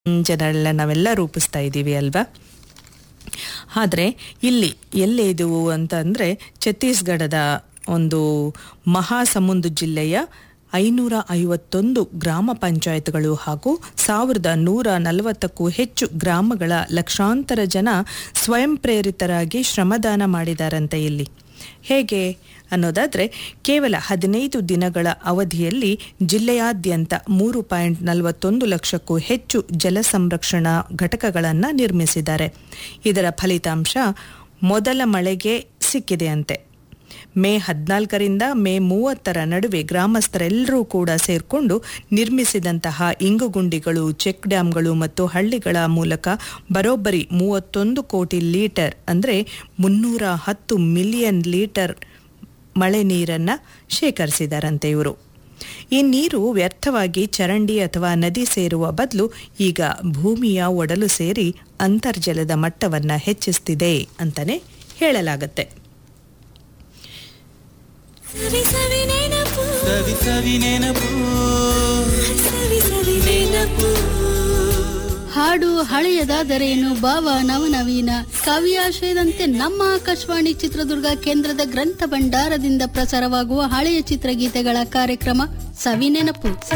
ಜನರೆಲ್ಲ ನಾವೆಲ್ಲ ರೂಪಿಸ್ತಾ ಇದ್ದೀವಿ ಅಲ್ವಾ ಆದರೆ ಇಲ್ಲಿ ಎಲ್ಲಿ ಇದು ಅಂತಂದರೆ ಛತ್ತೀಸ್ಗಢದ ಒಂದು ಮಹಾಸಮುಂದ್ ಜಿಲ್ಲೆಯ ಐನೂರ ಐವತ್ತೊಂದು ಗ್ರಾಮ ಪಂಚಾಯತ್ಗಳು ಹಾಗೂ ಸಾವಿರದ ನೂರ ನಲವತ್ತಕ್ಕೂ ಹೆಚ್ಚು ಗ್ರಾಮಗಳ ಲಕ್ಷಾಂತರ ಜನ ಸ್ವಯಂ ಪ್ರೇರಿತರಾಗಿ ಶ್ರಮದಾನ ಮಾಡಿದಾರಂತೆ ಇಲ್ಲಿ ಹೇಗೆ ಅನ್ನೋದಾದರೆ ಕೇವಲ ಹದಿನೈದು ದಿನಗಳ ಅವಧಿಯಲ್ಲಿ ಜಿಲ್ಲೆಯಾದ್ಯಂತ ಮೂರು ಪಾಯಿಂಟ್ ನಲವತ್ತೊಂದು ಲಕ್ಷಕ್ಕೂ ಹೆಚ್ಚು ಜಲ ಸಂರಕ್ಷಣಾ ಘಟಕಗಳನ್ನು ನಿರ್ಮಿಸಿದ್ದಾರೆ ಇದರ ಫಲಿತಾಂಶ ಮೊದಲ ಮಳೆಗೆ ಸಿಕ್ಕಿದೆಯಂತೆ ಮೇ ಹದಿನಾಲ್ಕರಿಂದ ಮೇ ಮೂವತ್ತರ ನಡುವೆ ಗ್ರಾಮಸ್ಥರೆಲ್ಲರೂ ಕೂಡ ಸೇರಿಕೊಂಡು ನಿರ್ಮಿಸಿದಂತಹ ಇಂಗುಗುಂಡಿಗಳು ಚೆಕ್ ಡ್ಯಾಂಗಳು ಮತ್ತು ಹಳ್ಳಿಗಳ ಮೂಲಕ ಬರೋಬ್ಬರಿ ಮೂವತ್ತೊಂದು ಕೋಟಿ ಲೀಟರ್ ಅಂದರೆ ಮುನ್ನೂರ ಹತ್ತು ಮಿಲಿಯನ್ ಲೀಟರ್ ಮಳೆ ನೀರನ್ನು ಶೇಖರಿಸಿದಾರಂತೆ ಇವರು ಈ ನೀರು ವ್ಯರ್ಥವಾಗಿ ಚರಂಡಿ ಅಥವಾ ನದಿ ಸೇರುವ ಬದಲು ಈಗ ಭೂಮಿಯ ಒಡಲು ಸೇರಿ ಅಂತರ್ಜಲದ ಮಟ್ಟವನ್ನು ಹೆಚ್ಚಿಸ್ತಿದೆ ಅಂತಲೇ ಹೇಳಲಾಗುತ್ತೆ ಸವಿ ಸವಿ ನೆನಪು ಸವಿ ಸವಿ ನೆನಪು ಸವಿ ಸವಿ ನೆನಪು ಹಾಡು ಹಳೆಯದಾದರೇನು ಭಾವ ನವನವೀನ ಕಾವ್ಯಾಶಯದಂತೆ ನಮ್ಮ ಆಕಾಶವಾಣಿ ಚಿತ್ರದುರ್ಗ ಕೇಂದ್ರದ ಗ್ರಂಥ ಭಂಡಾರದಿಂದ ಪ್ರಸಾರವಾಗುವ ಹಳೆಯ ಚಿತ್ರಗೀತೆಗಳ ಕಾರ್ಯಕ್ರಮ ಸವಿನೆನಪು